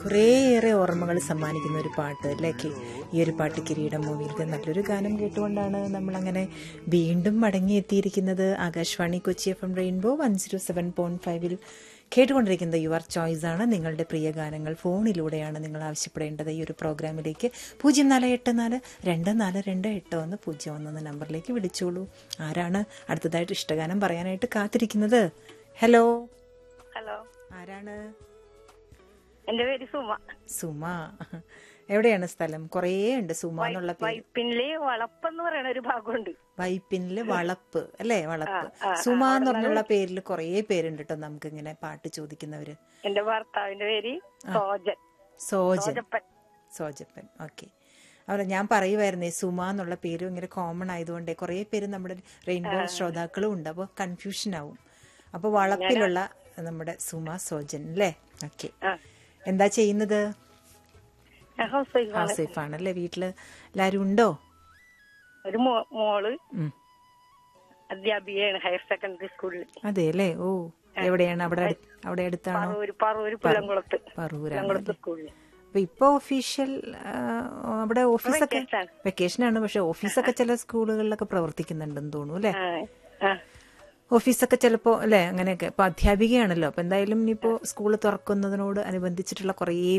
കുറേയേറെ ഓർമ്മകൾ സമ്മാനിക്കുന്ന ഒരു പാട്ട് അല്ലേ കി- ഈ ഒരു പാട്ട് കിരീടം മൂവിയിലത്തെ നല്ലൊരു ഗാനം കേട്ടുകൊണ്ടാണ് നമ്മളങ്ങനെ വീണ്ടും മടങ്ങിയെത്തിയിരിക്കുന്നത് Akashvani Kochi F M rainbow one zero seven point ഫൈവിൽ കേട്ടുകൊണ്ടിരിക്കുന്നത് യുവർ ചോയ്സ് ആണ് നിങ്ങളുടെ പ്രിയ ഗാനങ്ങൾ ഫോണിലൂടെയാണ് നിങ്ങൾ ആവശ്യപ്പെടേണ്ടത് ഈ ഒരു പ്രോഗ്രാമിലേക്ക് പൂജ്യം നാല് എട്ട് നാല് രണ്ട് നാല് രണ്ട് എട്ട് ഒന്ന് പൂജ്യം ഒന്ന് എന്ന നമ്പറിലേക്ക് വിളിച്ചോളൂ ആരാണ് അടുത്തതായിട്ട് ഇഷ്ടഗാനം പറയാനായിട്ട് കാത്തിരിക്കുന്നത് ഹലോ ഹലോ ആരാണ് എന്റെ പേര് സുമ സുമ എവിടെയാണ് സ്ഥലം കുറേ ഉണ്ട് സുമ എന്നുള്ള പേര് വൈപ്പിനില് വളപ്പ് എന്ന് പറയുന്ന ഒരു ഭാഗമുണ്ട് വൈപ്പിനില് വളപ്പ് അല്ലേ വളപ്പ് ആ, ആ, സുമ എന്ന് പറഞ്ഞുള്ള പേരിൽ കുറേ പേരുണ്ട് കേട്ടോ നമുക്ക് ഇങ്ങനെ പാട്ട് ചോദിക്കുന്നവര് എന്റെ ഭർത്താവിന്റെ പേര് സോജൻ സോജൻ സോജപ്പൻ സോജപ്പൻ ഓക്കെ അവിടെ ഞാൻ പറയുമായിരുന്നേ സുമ എന്നുള്ള പേര് ഇങ്ങനെ കോമൺ ആയതുകൊണ്ട് കുറേ പേര് നമ്മുടെ റെയിൻബോ ശ്രോതാക്കളും ഉണ്ട് അപ്പോൾ കൺഫ്യൂഷൻ ആവും അപ്പോൾ വളപ്പിലുള്ള നമ്മുടെ സുമ സോജൻ അല്ലേ ഓക്കെ ആ. എന്താ ചെയ്യുന്നത് ഞാൻ ഹൗസ് വൈഫാണ് ഹൗസ് വൈഫ് ആണല്ലേ വീട്ടില് എല്ലാരും ഉണ്ടോ ഒരു മോ- മോള് ഉം. അധ്യാപികയാണ് ഹയർ സെക്കൻഡറി സ്കൂളിൽ അതെ അല്ലേ ഓ എവിടെയാണ് അവിടെ അടു- അവിടെ അടുത്താണോ പറവൂര് പറവൂര് പുല്ലംകുളത്ത് പറൂരാണ് പുല്ലംകുളത്ത് സ്കൂളിൽ അപ്പൊ ഇപ്പൊ ഒഫീഷ്യൽ അവിടെ ഓഫീസൊക്കെ vacation ആണ്. വെക്കേഷൻ ആണ് പക്ഷെ ഓഫീസൊക്കെ ചില സ്കൂളുകളിലൊക്കെ പ്രവർത്തിക്കുന്നുണ്ടെന്ന് തോന്നുന്നു അല്ലെ ആ ആ ഓഫീസൊക്കെ ചിലപ്പോ അല്ലെ അങ്ങനെയൊക്കെ ഇപ്പൊ അധ്യാപികയാണല്ലോ അപ്പൊ എന്തായാലും ഇനിയിപ്പോ സ്കൂൾ തുറക്കുന്നതിനോട് അനുബന്ധിച്ചിട്ടുള്ള കുറേ